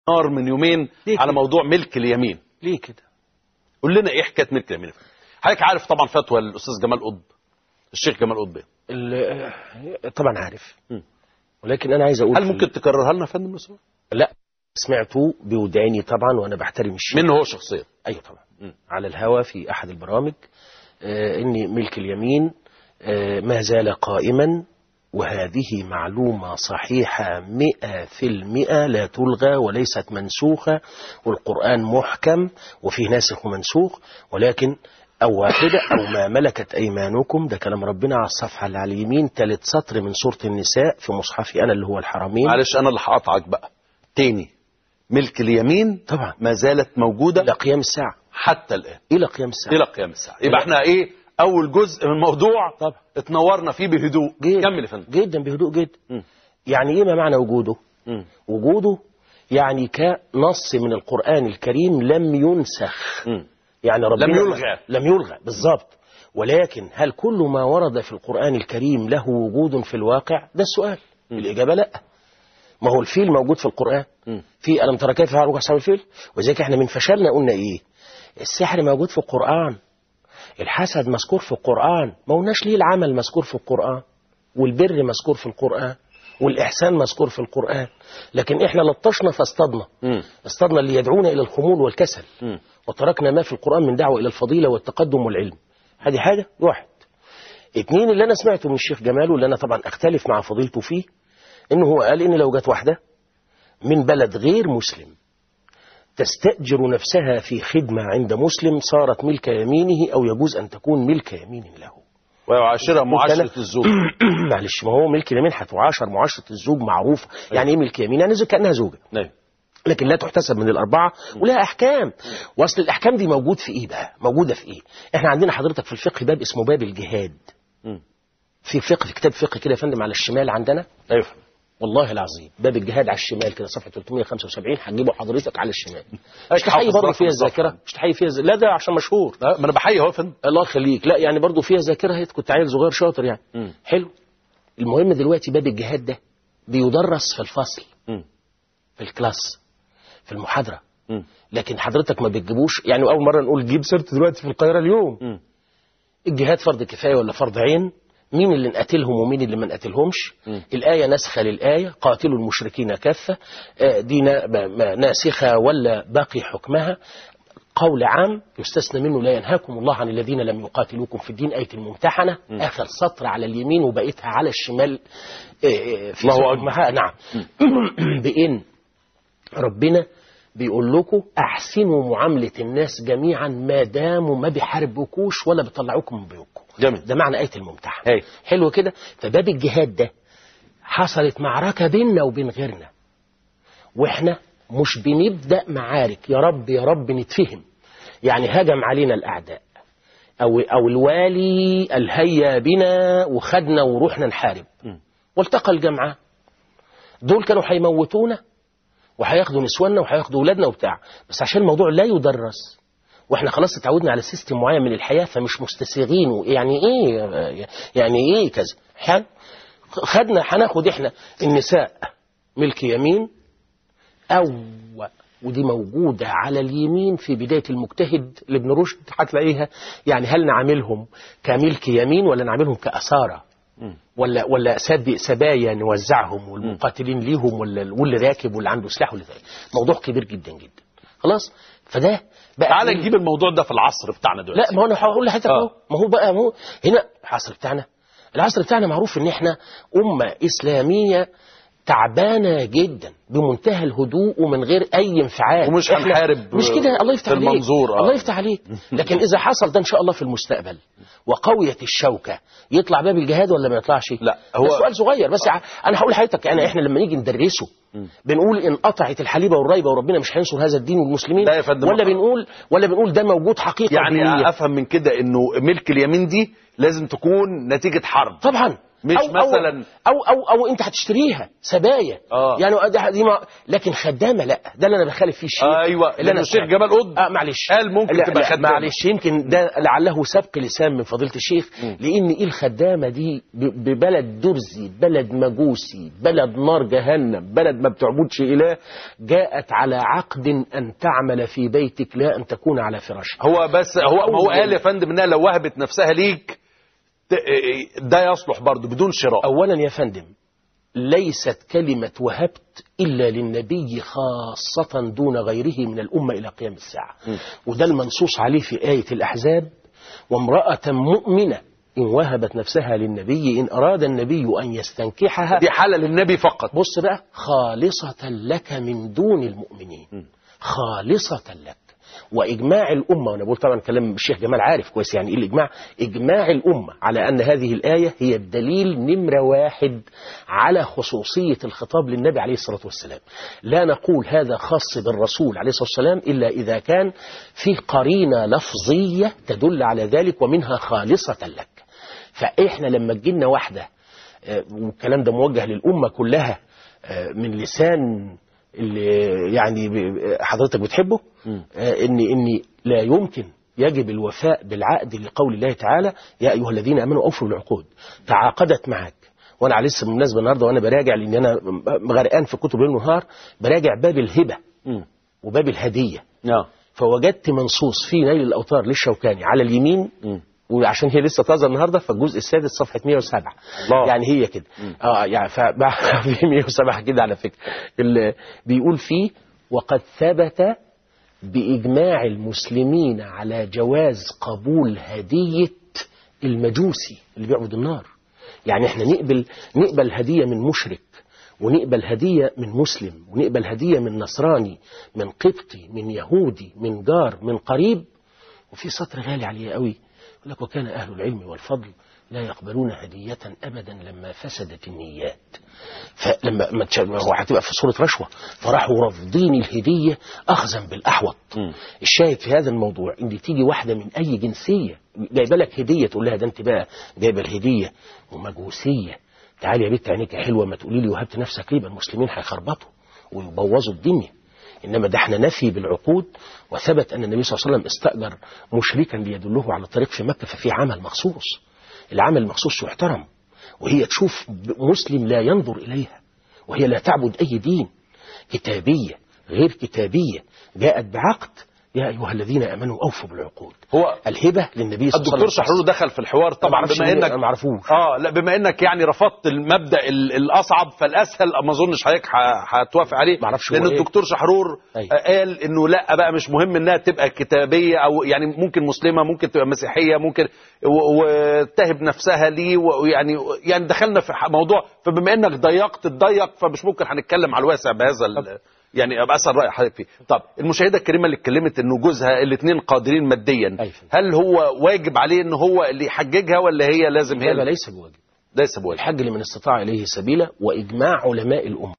نار من يومين ليه على كده؟ موضوع ملك اليمين ليه كده قول لنا ايه حكايه ملك اليمين حضرتك عارف طبعا فتوى الاستاذ جمال قطب الشيخ جمال قطب إيه؟ ال- طبعا عارف مم. ولكن انا عايز اقول هل في- ممكن تكررها لنا يا فندم بس؟ لا سمعته بوداني طبعا وانا بحترم الشيخ منه هو شخصيا ايوه طبعا مم. على الهوى في احد البرامج آه ان ملك اليمين آه ما زال قائما وهذه معلومة صحيحة مئة في المئة لا تلغى وليست منسوخة والقرآن محكم وفيه ناسخ ومنسوخ ولكن أو واحدة أو ما ملكت أيمانكم ده كلام ربنا على الصفحة اللي على اليمين ثالث سطر من سورة النساء في مصحفي أنا اللي هو الحرمين معلش انا اللي هقطعك بقى تاني ملك اليمين طبعا ما زالت موجوده إلى قيام الساعة حتى الان إلى قيام الساعة الى قيام الساعه يبقى احنا ايه اول جزء من الموضوع طبعا. اتنورنا فيه بهدوء جدا كمل يا فندم جدا بهدوء جدا مم. يعني ايه ما معنى وجوده مم. وجوده يعني كنص من القرآن الكريم لم ينسخ مم. يعني ربنا لم يلغى. لم يلغى بالظبط ولكن هل كل ما ورد في القرآن الكريم له وجود في الواقع ده السؤال مم. الإجابة لا ما هو الفيل موجود في القرآن مم. في ألم ترى كيف فعل ربك أصحاب الفيل وذلك احنا من فشلنا قلنا إيه السحر موجود في القرآن الحسد مذكور في القرآن ما قلناش ليه العمل مذكور في القرآن والبر مذكور في القرآن والإحسان مذكور في القرآن لكن إحنا لطشنا فاصطدنا مم. اصطدنا اللي يدعونا إلى الخمول والكسل مم. وتركنا ما في القرآن من دعوة إلى الفضيلة والتقدم والعلم هذه حاجة واحد اتنين اللي أنا سمعته من الشيخ جمال واللي أنا طبعا أختلف مع فضيلته فيه إنه هو قال إن لو جت واحدة من بلد غير مسلم تستأجر نفسها في خدمة عند مسلم صارت ملك يمينه أو يجوز أن تكون ملك يمين له ويعاشرها معاشره أنا- الزوج معلش ما هو ملك اليمين هتعاشر معاشرة الزوج معروفة يعني ايه ملك يمين يعني زي كأنها زوجة نعم لكن لا تحتسب من الأربعة ولها أحكام وأصل الأحكام دي موجود في إيه بقى موجودة في إيه إحنا عندنا حضرتك في الفقه باب اسمه باب الجهاد مم. في فقه في كتاب فقه كده يا فندم على الشمال عندنا ايوه والله العظيم باب الجهاد على الشمال كده صفحة 375 هتجيبه حضرتك على الشمال أيوة، مش تحيي حافظ برضه رقم فيها الصفحة. الذاكرة مش تحيي فيها الذاكرة. لا ده عشان مشهور لا، ما انا بحيي اهو يا فندم الله يخليك لا يعني برضه فيها ذاكرة هي كنت عيل صغير شاطر يعني مم. حلو المهم دلوقتي باب الجهاد ده بيدرس في الفصل مم. في الكلاس في المحاضرة مم. لكن حضرتك ما بتجيبوش يعني أول مرة نقول جيب سيرته دلوقتي في القاهرة اليوم مم. الجهاد فرض كفاية ولا فرض عين مين اللي نقتلهم ومين اللي ما نقتلهمش مم. الآية نسخة للآية قاتلوا المشركين كافة آه، دي نا- ما- ما- ناسخة ولا باقي حكمها قول عام يستثنى منه لا ينهاكم الله عن الذين لم يقاتلوكم في الدين آية الممتحنة آخر سطر على اليمين وبقيتها على الشمال آه، آه، في الله سورة أكبر. المها- نعم بإن ربنا بيقول لكم احسنوا معاملة الناس جميعا ما داموا ما بيحاربوكوش ولا بيطلعوكم من بيوتكم جميل. ده معنى آية الممتحن هاي. حلو كده فباب الجهاد ده حصلت معركة بيننا وبين غيرنا واحنا مش بنبدأ معارك يا رب يا رب نتفهم يعني هجم علينا الأعداء أو, أو الوالي الهيا بنا وخدنا ورحنا نحارب مم. والتقى الجمعان دول كانوا هيموتونا وهياخدوا نسواننا وهياخدوا اولادنا وبتاع بس عشان الموضوع لا يدرس واحنا خلاص اتعودنا على سيستم معين من الحياه فمش مستسيغين يعني ايه يعني ايه كذا حل خدنا هناخد احنا النساء ملك يمين او ودي موجودة على اليمين في بداية المجتهد لابن رشد هتلاقيها يعني هل نعاملهم كملك يمين ولا نعاملهم كأسارة مم. ولا ولا سد سبايا نوزعهم والمقاتلين ليهم ولا واللي راكب واللي عنده سلاح واللي ذلك موضوع كبير جدا جدا خلاص فده بقى تعالى نجيب الموضوع ده في العصر بتاعنا دلوقتي لا ما هو انا هقول لحضرتك آه. اهو ما هو بقى ما هو هنا العصر بتاعنا العصر بتاعنا معروف ان احنا امه اسلاميه تعبانه جدا بمنتهى الهدوء ومن غير اي انفعال ومش إحنا- هنحارب مش كده الله يفتح في عليك المنظور، آه. الله يفتح عليك لكن اذا حصل ده ان شاء الله في المستقبل وقويت الشوكه يطلع باب الجهاد ولا ما يطلعش لا، هو- ده سؤال صغير بس ع- انا هقول لحضرتك يعني احنا لما نيجي ندرسه بنقول ان قطعت الحليبه والرايبه وربنا مش هينصر هذا الدين والمسلمين لا يا فندم. ولا بنقول ولا بنقول ده موجود حقيقه دينية. يعني افهم من كده انه ملك اليمين دي لازم تكون نتيجة حرب طبعا مش أو مثلا أو, أو أو أو أنت هتشتريها سبايا آه. يعني دي, دي ما لكن خدامة لا ده اللي أنا بخالف فيه الشيء ايوه اللي لان أنا الشيخ جمال قطب آه معلش قال ممكن لا تبقى لا خدامة. معلش يمكن ده لعله سبق لسان من فضيلة الشيخ لأن إيه الخدامة دي ب- ببلد درزي بلد مجوسي بلد نار جهنم بلد ما بتعبدش إله جاءت على عقد أن تعمل في بيتك لا أن تكون على فراشك هو بس هو ما هو أول- قال يا فندم انها لو وهبت نفسها ليك ت- ده يصلح برضه بدون شراء أولا يا فندم ليست كلمة وهبت إلا للنبي خاصة دون غيره من الأمة إلى قيام الساعة وده المنصوص عليه في آية الأحزاب وامرأة مؤمنة إن وهبت نفسها للنبي إن أراد النبي أن يستنكحها دي حالة للنبي فقط بص بقى خالصة لك من دون المؤمنين خالصة لك وإجماع الأمة وأنا بقول طبعا كلام الشيخ جمال عارف كويس يعني إيه الإجماع إجماع الأمة على أن هذه الآية هي الدليل نمرة واحد على خصوصية الخطاب للنبي عليه الصلاة والسلام لا نقول هذا خاص بالرسول عليه الصلاة والسلام إلا إذا كان في قرينة لفظية تدل على ذلك ومنها خالصة لك فإحنا لما تجينا واحدة آه، والكلام ده موجه للأمة كلها آه، من لسان اللي يعني ب- حضرتك بتحبه آه، ان ان لا يمكن يجب الوفاء بالعقد لقول الله تعالى يا ايها الذين امنوا اوفوا بالعقود تعاقدت معك وانا لسه بالمناسبه النهارده وانا براجع لان انا غرقان في كتب ليل ونهار براجع باب الهبه مم. وباب الهديه اه فوجدت منصوص في نيل الاوتار للشوكاني على اليمين مم. وعشان هي لسه طازه النهارده فالجزء السادس صفحه 107 الله. يعني هي كده اه يعني فبع- في 107 كده على فكره اللي بيقول فيه وقد ثبت باجماع المسلمين على جواز قبول هديه المجوسي اللي بيعبد النار يعني احنا نقبل نقبل هديه من مشرك ونقبل هديه من مسلم ونقبل هديه من نصراني من قبطي من يهودي من جار من قريب وفي سطر غالي عليه قوي يقول لك وكان أهل العلم والفضل لا يقبلون هدية أبدا لما فسدت النيات فلما ما تش- هو هتبقى في صورة رشوة فراحوا رافضين الهدية أخذا بالأحوط مم. الشاهد في هذا الموضوع إن تيجي واحدة من أي جنسية جايبة لك هدية تقول لها ده أنت بقى جايبة الهدية ومجوسية تعالي يا بنت عينيك حلوة ما تقولي لي وهبت نفسك ليه بقى المسلمين هيخربطوا ويبوظوا الدنيا إنما ده احنا نفي بالعقود وثبت أن النبي صلى الله عليه وسلم استأجر مشركا ليدله على الطريق في مكة ففي عمل مخصوص العمل المخصوص يحترم وهي تشوف مسلم لا ينظر إليها وهي لا تعبد أي دين كتابية غير كتابية جاءت بعقد يا أيها الذين آمنوا أوفوا بالعقود هو الهبة للنبي صلى الله عليه الدكتور وسلم شحرور دخل في الحوار طبعا بما انك ما عرفوش اه لا بما انك يعني رفضت المبدا ال- الاصعب فالاسهل ما اظنش حضرتك ه- هتوافق عليه معرفش هو لان إيه. الدكتور شحرور أيوة. آه، قال انه لا بقى مش مهم انها تبقى كتابيه او يعني ممكن مسلمه ممكن تبقى مسيحيه ممكن و- وتهب نفسها ليه ويعني يعني دخلنا في ح- موضوع فبما انك ضيقت تضيق فمش ممكن هنتكلم على الواسع بهذا ال- يعني ابقى اسال راي حضرتك فيه طب المشاهده الكريمه اللي اتكلمت انه جوزها الاثنين قادرين ماديا أيوة. هل هو واجب عليه ان هو اللي يحججها ولا هي لازم هي هذا اللي- ليس بواجب ليس بواجب الحج لمن استطاع إليه سبيلا وإجماع علماء الأمة